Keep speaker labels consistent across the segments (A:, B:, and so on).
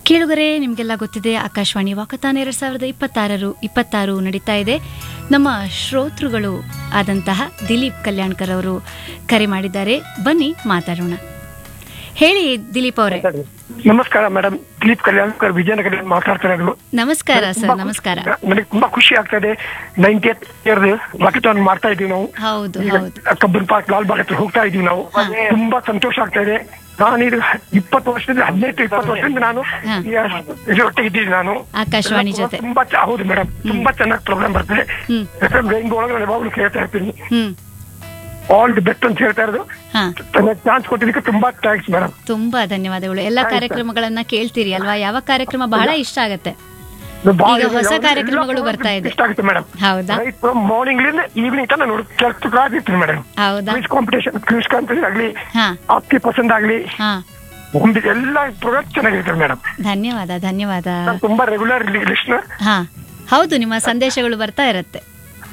A: ಕೇಳುಗರೆ ನಿಮಗೆಲ್ಲ ಗೊತ್ತಿದೆ ಆಕಾಶವಾಣಿ ವಾಕತಾನ್ ಎರಡ್ ಸಾವಿರದ ಇಪ್ಪತ್ತಾರರು ಇಪ್ಪತ್ತಾರು ನಡೀತಾ ಇದೆ ನಮ್ಮ ಶ್ರೋತೃಗಳು ಆದಂತಹ ದಿಲೀಪ್ ಕಲ್ಯಾಣ್ಕರ್ ಅವರು ಕರೆ ಮಾಡಿದ್ದಾರೆ ಬನ್ನಿ ಮಾತಾಡೋಣ ಹೇಳಿ ದಿಲೀಪ್ ಅವರೇ
B: ನಮಸ್ಕಾರ ಮೇಡಮ್ ದಿಲೀಪ್ ಕಲ್ಯಾಣ್ಕರ್ ವಿಜಯನಗರ ಮಾತಾಡ್ತಾ ಇರೋದು
A: ನಮಸ್ಕಾರ ಸರ್ ನಮಸ್ಕಾರ
B: ನನಗೆ ತುಂಬಾ ಖುಷಿ ಆಗ್ತಾ ಇದೆ ನೈನ್ಟಿ ಇಯರ್ ವಾಕಥಾನ್ ಮಾಡ್ತಾ ಇದೀವಿ ನಾವು
A: ಹೌದು
B: ಈಗ
A: ಹೌದು
B: ಕಬ್ಬನ್ ಪಾರ್ಕ್ ಲಾಲ್ ಬಾಗ್ ಹತ್ರ ಹೋಗ್ತಾ ಇದೀವಿ ನಾವು ತುಂಬಾ ಸಂತೋಷ ಆಗ್ತಾ ಇದೆ ನಾನು ಇದು ಇಪ್ಪತ್ತು ವರ್ಷದಿಂದ ಹದಿನೈದು ಇಪ್ಪತ್ತು ವರ್ಷದಿಂದ ನಾನು
A: ಹಾ.
B: ಈ ಇದರೊಟ್ಟಿಗೆ ಇದ್ದೀನಿ ನಾನು
A: ಆಕಾಶವಾಣಿ ಜೊತೆ
B: ತುಂಬಾ ಚ- ಹೌದು ಮೇಡಮ್ ತುಂಬಾ ಚೆನ್ನಾಗಿ ಪ್ರೋಗ್ರಾಮ್ ಬರ್ತದೆ
A: ಹ್ಮ್.
B: ಎಫ್ ಎಂ ರೈನ್ಬೋ ಒಳಗೆ ನಾನು ಯಾವಾಗಲೂ ಕೇಳ್ತಾ ಇರ್ತೀನಿ
A: ಹ್ಮ್
B: ಆಲ್ ದಿ ಬೆಸ್ಟ್ ಅಂತ ಹೇಳ್ತಾ ಇರೋದು
A: ಹಾ
B: ನನಗೆ ಚಾನ್ಸ್ ಕೊಟ್ಟಿದ್ದಕ್ಕೆ ತುಂಬಾ ಥ್ಯಾಂಕ್ಸ್ ಮೇಡಮ್
A: ತುಂಬಾ ಧನ್ಯವಾದಗಳು ಎಲ್ಲ ಕಾರ್ಯಕ್ರಮಗಳನ್ನ ಕೇಳ್ತೀರಿ ಅಲ್ವಾ ಯಾವ ಕಾರ್ಯಕ್ರಮ ಬಹಳ ಇಷ್ಟ ಆಗತ್ತೆ ಈಗ ಹೊಸ ಕಾರ್ಯಕ್ರಮಗಳು ಬರ್ತಾ ಇದೆ.
B: ಇಷ್ಟ ಆಗುತ್ತೆ ಮೇಡಮ್
A: ಹೌದಾ
B: ರೈಟ್ ಮಾರ್ನಿಂಗ್ ಲಿಂದ ಈವ್ನಿಂಗ್ ತನಕ ನೋಡಿ ಕೆಲಸ ಮೇಡಮ್
A: ಹೌದಾ
B: ಕ್ವಿಸ್ ಕಾಂಪಿಟೇಷನ್ ಕ್ವಿಸ್ ಕಾಂಪಿಟೇಷನ್ ಆಗ್ಲಿ
A: ಹಾ
B: ಆಪ್ತಿ ಪಸಂದ್ ಆಗ್ಲಿ
A: ಹಾ
B: ಒಂದು ಎಲ್ಲ ಪ್ರೋಗ್ರಾಮ್ ಚೆನ್ನಾಗಿರುತ್ತೆ ಮೇಡಮ್
A: ಧನ್ಯವಾದ ಧನ್ಯವಾದ
B: ನಾನು ತುಂಬಾ ರೆಗ್ಯುಲರ್ ಲಿಸ್ನರ್
A: ಹಾ ಹೌದು ನಿಮ್ಮ ಸಂದೇಶಗಳು ಬರ್ತಾ ಇರತ್ತೆ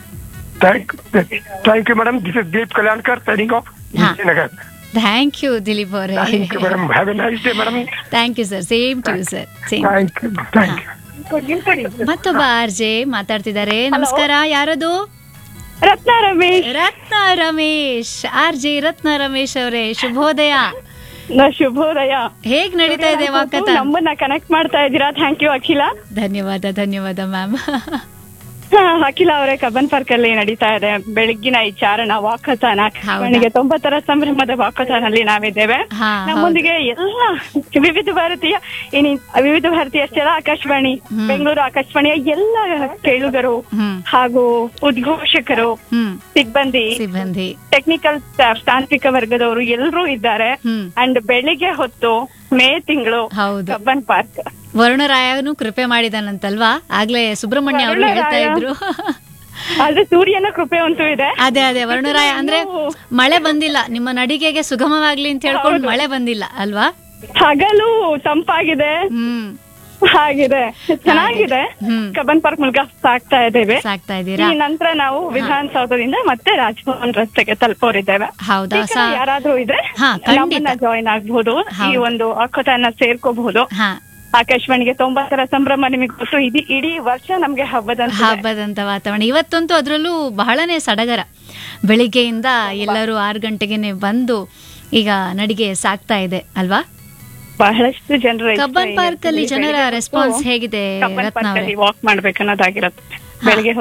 B: thank thank you madam this is Deep Kalyankar signing off
A: ಹಾ.
B: ವಿಜಯನಗರ್
A: ಥ್ಯಾಂಕ್ ಯು ದಿಲೀಪ್ ಅವರೇ
B: thank you madam have a nice day madam
A: thank you sir same to you sir same
B: thank you thank you
A: ಮತ್ತೊಬ್ಬ R J ಮಾತಾಡ್ತಿದ್ದಾರೆ ನಮಸ್ಕಾರ ಯಾರದು
C: Ratna Ramesh
A: Ratna Ramesh R J Ratna Ramesh ಅವರೇ ಶುಭೋದಯ
C: ನ ಶುಭೋದಯ
A: ಹೇಗ್ ನಡೀತಾ ಇದೆ ವಾಕತ
C: ನಮ್ಮನ್ನ ಕನೆಕ್ಟ್ ಮಾಡ್ತಾ ಇದ್ದೀರಾ ಥ್ಯಾಂಕ್ ಯು ಅಖಿಲ
A: ಧನ್ಯವಾದ ಧನ್ಯವಾದ ಮ್ಯಾಮ್
C: ಹಾ, ಅಖಿಲ ಅವರೇ ಕಬ್ಬನ್ ಪಾರ್ಕ್ ಅಲ್ಲಿ ನಡೀತಾ ಇದೆ ಬೆಳಗ್ಗಿನ ಈ ಚಾರಣ ವಾಕಥಾನ ಆಕಾಶವಾಣಿಗೆ ತೊಂಬತ್ತರ ಸಂಭ್ರಮದ ವಾಕಥಾನಲ್ಲಿ ನಾವಿದ್ದೇವೆ
A: ಹಾ
C: ನಮ್ಮೊಂದಿಗೆ ಎಲ್ಲ ವಿವಿಧ ಭಾರತೀಯ ಏನಿ ವಿವಿಧ ಭಾರತೀಯ ಅಷ್ಟೆಲ್ಲ ಆಕಾಶವಾಣಿ ಬೆಂಗಳೂರು ಆಕಾಶವಾಣಿಯ ಎಲ್ಲ ಕೇಳುಗರು
A: ಹ್ಮ್
C: ಹಾಗೂ ಉದ್ಘೋಷಕರು
A: ಹ್ಮ್
C: ಸಿಬ್ಬಂದಿ
A: ಸಿಬ್ಬಂದಿ
C: ಟೆಕ್ನಿಕಲ್ ಸ್ಟಾಫ್ ತಾಂತ್ರಿಕ ವರ್ಗದವರು ಎಲ್ಲರೂ ಇದ್ದಾರೆ
A: ಹ್ಮ್
C: ಅಂಡ್ ಬೆಳಿಗ್ಗೆ ಹೊತ್ತು ಮೇ ತಿಂಗಳು
A: ಹೌದು
C: ಕಬ್ಬನ್ ಪಾರ್ಕ್
A: ವರುಣರಾಯನು ಕೃಪೆ ಮಾಡಿದಾನಂತಲ್ವಾ ಆಗ್ಲೇ ಸುಬ್ರಹ್ಮಣ್ಯ ಅವರು ಹೇಳ್ತಾ ಇದ್ರು
C: ಆದ್ರೆ ಸೂರ್ಯನ ಕೃಪೆ ಅಂತೂ ಇದೆ
A: ಅದೇ ಅದೇ ವರುಣರಾಯ ಅಂದ್ರೆ ಮಳೆ ಬಂದಿಲ್ಲ ನಿಮ್ಮ ನಡಿಗೆಗೆ ಸುಗಮವಾಗ್ಲಿ ಅಂತ ಹೇಳ್ಕೊಂಡು ಮಳೆ ಬಂದಿಲ್ಲ ಅಲ್ವಾ
C: ಹಗಲು ತಂಪಾಗಿದೆ
A: ಹ್ಮ್
C: ಹಾಗಿದೆ ಚೆನ್ನಾಗಿದೆ
A: ಹ್ಮ್
C: ಕಬ್ಬನ್ ಪಾರ್ಕ್ ಮೂಲಕ ಸಾಕ್ತಾ ಇದ್ದೇವೆ
A: ಸಾಕ್ತಾ
C: ಈ
A: ಇದ್ದೀರಾ
C: ನಂತರ ನಾವು ವಿಧಾನಸೌಧದಿಂದ ಮತ್ತೆ ರಾಜಭವನ್ ರಸ್ತೆಗೆ ತಲುಪೋರಿದ್ದೇವೆ
A: ಹೌದಾ
C: ಈ ಕಡೆ
A: ಸಾ
C: ಯಾರಾದ್ರೂ ಇದ್ರೆ
A: ಹಾ, ಖಂಡಿತ.
C: ನಮ್ಮನ್ನ ಜಾಯಿನ್ ಆಗ್ಬಹುದು ಈ
A: ಹೌದು.
C: ಒಂದು ಅಕ್ಕತನ ಸೇರ್ಕೋಬಹುದು
A: ಹಾ
C: ಆಕಾಶವಾಣಿಗೆ ತೊಂಬತ್ತರ ಸಂಭ್ರಮ ನಿಮಗೆ ಗೊತ್ತು ಇಡೀ ಇಡೀ ವರ್ಷ ನಮ್ಗೆ ಹಬ್ಬದ
A: ಹಬ್ಬದಂತ ವಾತಾವರಣ ಇವತ್ತಂತೂ ಅದರಲ್ಲೂ ಬಹಳನೇ ಸಡಗರ ಬೆಳಿಗ್ಗೆಯಿಂದ ಎಲ್ಲರೂ ಆರು ಗಂಟೆಗೆನೆ ಬಂದು ಈಗ ನಡಿಗೆ ಸಾಕ್ತಾ ಇದೆ ಅಲ್ವಾ
C: ಬಹಳಷ್ಟು ಜನರು
A: ಕಬ್ಬನ್ ಪಾರ್ಕ್ ಅಲ್ಲಿ ಜನರ ರೆಸ್ಪಾನ್ಸ್ ಹೇಗಿದೆ
C: ಕಬ್ಬನ್
A: ರತ್ನ
C: ಪಾರ್ಕ್
A: ಅವರೇ
C: ಅಲ್ಲಿ ವಾಕ್ ಮಾಡ್ಬೇಕನ್ನೋದಾಗಿರುತ್ತೆ ಬೆಳಿಗ್ಗೆ